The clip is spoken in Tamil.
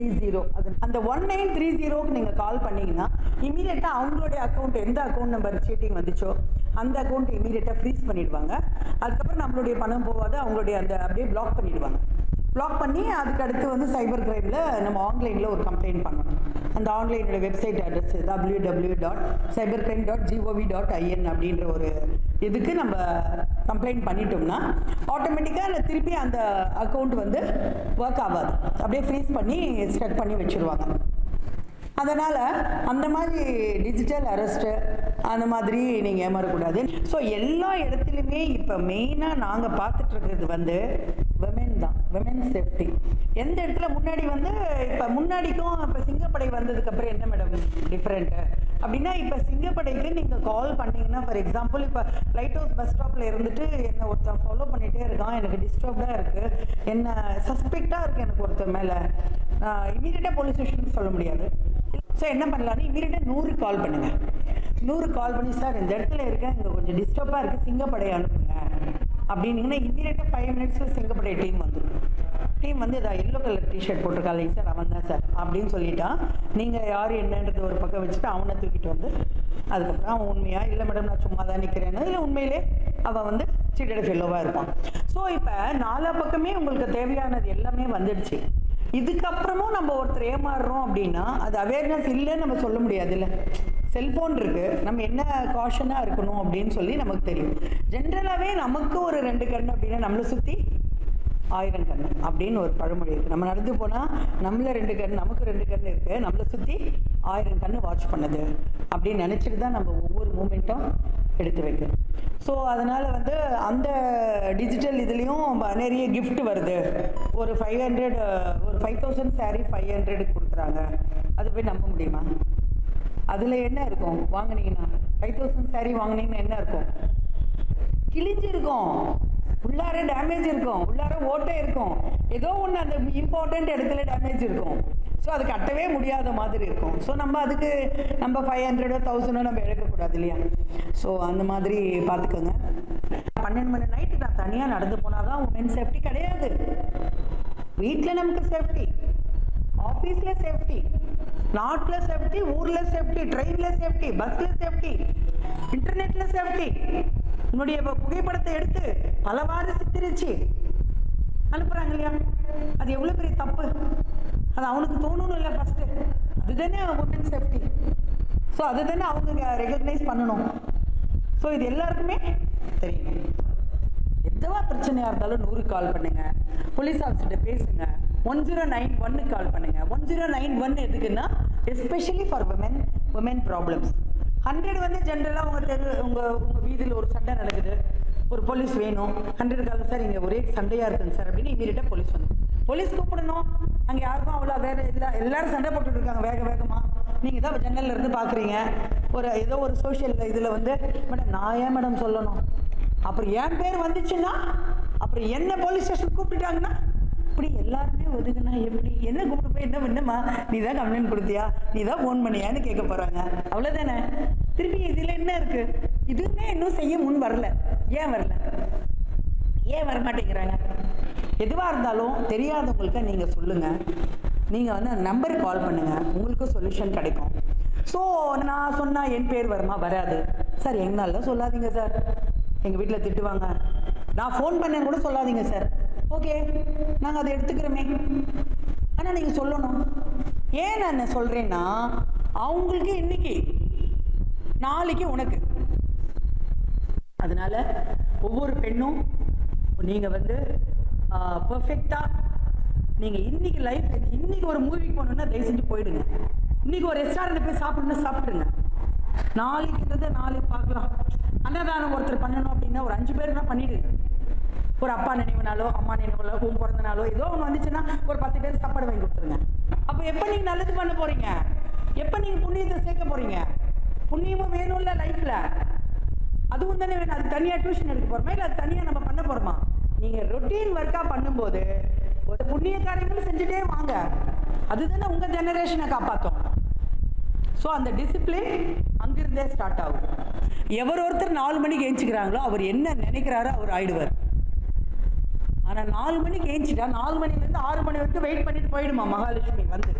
த்ரீ ஜீரோ அது அந்த ஒன் நைன் த்ரீ ஜீரோக்கு நீங்கள் கால் பண்ணீங்கன்னா இமீடியட்டாக அவங்களுடைய அக்கௌண்ட் எந்த அக்கௌண்ட் நம்பர் சீட்டிங் வந்துச்சோ அந்த அக்கௌண்ட் இமீடியட்டாக ஃப்ரீஸ் பண்ணிடுவாங்க அதுக்கப்புறம் நம்மளுடைய பணம் போகாது அவங்களுடைய அந்த அப்படியே பிளாக் பண்ணிடுவாங்க பிளாக் பண்ணி அதுக்கு அடுத்து வந்து சைபர் கிரைமில் நம்ம ஆன்லைனில் ஒரு கம்ப்ளைண்ட் பண்ணணும் அந்த ஆன்லைனோட website address W W dot cyber crime dot GOV dot IN அப்படின்ற ஒரு இதுக்கு நம்ம கம்ப்ளைண்ட் பண்ணிட்டோம்னா ஆட்டோமேட்டிக்காக அந்த திருப்பி அந்த அக்கௌண்ட் வந்து ஒர்க் ஆகாது அப்படியே ஃப்ரீஸ் பண்ணி ஸ்டக் பண்ணி வச்சுருவாங்க அதனால் அந்த மாதிரி டிஜிட்டல் அரெஸ்ட்டு அந்த மாதிரி நீங்கள் ஏமாறக்கூடாது ஸோ எல்லா இடத்துலையுமே இப்போ மெயினாக நாங்கள் பார்த்துட்டு இருக்கிறது வந்து விமென் தான் விமென் சேஃப்டி எந்த இடத்துல முன்னாடி வந்து இப்போ முன்னாடிக்கும் இப்போ சிங்கப்படை வந்ததுக்கப்புறம் என்ன மேடம் டிஃப்ரெண்ட்டு அப்படின்னா இப்போ சிங்கப்படைக்கு நீங்கள் கால் பண்ணீங்கன்னா ஃபார் எக்ஸாம்பிள் இப்போ லைட் ஹவுஸ் பஸ் ஸ்டாப்பில் இருந்துட்டு என்னை ஒருத்தன் ஃபாலோ பண்ணிகிட்டே இருக்கான் எனக்கு டிஸ்டர்ப்டாக இருக்குது என்ன சஸ்பெக்டாக இருக்குது எனக்கு ஒருத்தர் மேலே இமீடியட்டாக போலீஸ் ஸ்டேஷனுக்கு சொல்ல முடியாது ஸோ என்ன பண்ணலாம்னு இமீடியட்டாக நூறு கால் பண்ணுங்கள் நூறு கால் பண்ணி சார் இந்த இடத்துல இருக்கேன் இங்கே கொஞ்சம் டிஸ்டர்பாக இருக்குது சிங்கப்படை அனுப்புங்க அப்படின்னீங்கன்னா இமீடியட்டாக ஃபைவ் மினிட்ஸில் சிங்கப்படை டீம் வந்துடும் டீம் வந்து இதை எல்லோ கலர் டிஷர்ட் போட்டிருக்காங்க சார் அவன் தான் சார் அப்படின்னு சொல்லிட்டான் நீங்கள் யார் என்னன்றது ஒரு பக்கம் வச்சுட்டு அவனை தூக்கிட்டு வந்து அதுக்கப்புறம் அவன் உண்மையா இல்லை மேடம் நான் சும்மா தான் நிற்கிறேன்னு இல்லை உண்மையிலே அவன் வந்து சீட்டட் ஃபெல்லோவாக இருப்பான் ஸோ இப்போ நாலா பக்கமே உங்களுக்கு தேவையானது எல்லாமே வந்துடுச்சு இதுக்கப்புறமும் நம்ம ஒருத்தர் ஏமாறுறோம் அப்படின்னா அது அவேர்னஸ் இல்லைன்னு நம்ம சொல்ல முடியாது இல்லை செல்ஃபோன் இருக்கு நம்ம என்ன காஷனாக இருக்கணும் அப்படின்னு சொல்லி நமக்கு தெரியும் ஜென்ரலாகவே நமக்கு ஒரு ரெண்டு கண் அப்படின்னா நம்மளை சுற்றி ஆயிரம் கண் அப்படின்னு ஒரு பழமொழி இருக்குது நம்ம நடந்து போனால் நம்மள ரெண்டு கண் நமக்கு ரெண்டு கண் இருக்குது நம்மளை சுற்றி ஆயிரம் கண் வாட்ச் பண்ணுது அப்படின்னு நினச்சிட்டு தான் நம்ம ஒவ்வொரு மூமெண்ட்டும் எடுத்து வைக்கணும் ஸோ அதனால் வந்து அந்த டிஜிட்டல் இதுலேயும் நிறைய gift வருது ஒரு ஃபைவ் ஹண்ட்ரட் ஒரு ஃபைவ் தௌசண்ட் சாரீ ஃபைவ் ஹண்ட்ரடுக்கு கொடுக்குறாங்க அது போய் நம்ப முடியுமா அதில் என்ன இருக்கும் வாங்குனீங்கன்னா ஃபைவ் தௌசண்ட் சாரீ வாங்குனீங்கன்னா என்ன இருக்கும் கிழிஞ்சிருக்கும் உள்ளார டேமேஜ் இருக்கும் உள்ளார ஓட்டை இருக்கும் ஏதோ ஒன்று அந்த இம்பார்ட்டண்ட் இடத்துல டேமேஜ் இருக்கும் ஸோ அது கட்டவே முடியாத மாதிரி இருக்கும் ஸோ நம்ம அதுக்கு நம்ம ஃபைவ் ஹண்ட்ரடோ தௌசண்டோ நம்ம எடுக்கக்கூடாது இல்லையா ஸோ அந்த மாதிரி பார்த்துக்கோங்க பன்னெண்டு மணி நைட்டு நான் தனியாக நடந்து போனால் தான் உமன் சேஃப்டி கிடையாது வீட்டில் நமக்கு சேஃப்டி ஆஃபீஸில் சேஃப்டி நாட்டில் சேஃப்டி ஊரில் சேஃப்டி ட்ரெயினில் சேஃப்டி பஸ்ஸில் சேஃப்டி இன்டர்நெட்டில் சேஃப்டி உன்னுடைய பு- புகைப்படத்தை எடுத்து பலவாறு சித்தரிச்சு அனுப்புகிறாங்க இல்லையா அது எவ்வளோ பெரிய தப்பு அது அவனுக்கு தோணணும் இல்லை ஃபஸ்ட்டு அதுதானே உமன் சேஃப்டி ஸோ அதுதானே அவங்க ரெகக்னைஸ் பண்ணணும் ஸோ இது எல்லாருக்குமே தெரியணும் எதுவா பிரச்சனையா இருந்தாலும் நூறு கால் பண்ணுங்க போலீஸ் ஆஃபீஸர்கிட்ட பேசுங்க ஒன் ஜீரோ நைன் ஒன்னு கால் பண்ணுங்க ஒன் ஜீரோ நைன் ஒன் எதுக்குன்னா especially for women women problems hundred வந்து ஜென்ரலாக உங்கள் தெரு உங்கள் உங்கள் வீதியில் ஒரு சண்டை நடக்குது ஒரு போலீஸ் வேணும் ஹண்ட்ரட் கால் சார் இங்கே ஒரே சண்டையாக இருக்குங்க சார் அப்படின்னு இமீடியட்டாக போலீஸ் வந்து போலீஸ் கூப்பிடணும் அங்கே யாருக்கும் அவ்வளோ வேற இல்லை எல்லாரும் சண்டை போட்டுட்டு இருக்காங்க வேக வேகமாக நீங்கள் தான் ஜன்னல்ல இருந்து பார்க்குறீங்க ஒரு ஏதோ ஒரு சோஷியல் இதில் வந்து மேடம் நான் ஏன் மேடம் சொல்லணும் அப்புறம் என் பேர் வந்துச்சுன்னா அப்புறம் என்ன போலீஸ் ஸ்டேஷன் கூப்பிட்டுட்டாங்கன்னா இப்படி எல்லாருமே ஒதுக்குனா எப்படி என்ன கூப்பிட்டு போய் என்ன என்னம்மா நீ தான் கம்ப்ளைண்ட் கொடுத்தியா நீ தான் ஃபோன் பண்ணியான்னு கேட்க போகிறாங்க அவ்வளோதானே திருப்பி இதில் என்ன இருக்குது இதுவுமே இன்னும் செய்ய முன் வரல ஏன் வரல ஏன் வர மாட்டேங்கிறாங்க எதுவாக இருந்தாலும் தெரியாதவங்களுக்கு நீங்கள் சொல்லுங்கள் நீங்கள் வந்து அந்த நம்பருக்கு கால் பண்ணுங்கள் உங்களுக்கு சொல்யூஷன் கிடைக்கும் ஸோ நான் சொன்னால் என் பேர் வருமா வராது சார் எங்கனால சொல்லாதீங்க சார் எங்கள் வீட்டில் திட்டுவாங்க நான் ஃபோன் பண்ணேன்னு கூட சொல்லாதீங்க சார் ஓகே நாங்கள் அதை எடுத்துக்கிறோமே ஆனால் நீங்கள் சொல்லணும் ஏன் நான் என்ன சொல்கிறேன்னா அவங்களுக்கு இன்னைக்கு நாளைக்கு உனக்கு அதனால ஒவ்வொரு பெண்ணும் நீங்கள் வந்து பர்ஃபெக்டாக நீங்கள் இன்னைக்கு லைஃப் இன்னைக்கு ஒரு மூவிக்கு போகணுன்னா தயவு செஞ்சு போயிடுங்க இன்னைக்கு ஒரு ரெஸ்டாரண்ட் போய் சாப்பிடணும்னா சாப்பிட்ருங்க நாளைக்குன்றதை நாளைக்கு பார்க்கலாம் அன்னதானம் ஒருத்தர் பண்ணணும் அப்படின்னா ஒரு அஞ்சு பேருனா பண்ணிடுங்க ஒரு அப்பா நினைவுனாலோ அம்மா நினைவுனாலோ உன் பிறந்த நாளோ ஏதோ ஒன்று வந்துச்சுன்னா ஒரு பத்து பேர் சாப்பாடு வாங்கி கொடுத்துருங்க அப்போ எப்போ நீங்கள் நல்லது பண்ண போகிறீங்க எப்போ நீங்கள் புண்ணியத்தை சேர்க்க போகிறீங்க புண்ணியமும் வேணும்ல லைஃப்பில் அதுவும் தானே வேணும் அது தனியாக டியூஷன் எடுக்க போகிறோமா இல்லை அது தனியாக நம்ம பண்ண போகிறோமா நீங்கள் ரொட்டீன் ஒர்க்காக பண்ணும்போது ஒரு புண்ணிய காரியங்களும் செஞ்சுட்டே வாங்க அதுதானே உங்கள் ஜெனரேஷனை காப்பாற்றும் ஸோ அந்த டிசிப்ளின் அங்கிருந்தே ஸ்டார்ட் ஆகும் எவர் ஒருத்தர் நாலு மணிக்கு எழுச்சிக்கிறாங்களோ அவர் என்ன நினைக்கிறாரோ அவர் ஆயிடுவார் ஆனால் நாலு மணிக்கு ஏஞ்சிட்டா நாலு மணிலேருந்து ஆறு மணி வரைக்கும் வெயிட் பண்ணிட்டு போயிடுமா மகாலட்சுமி வந்து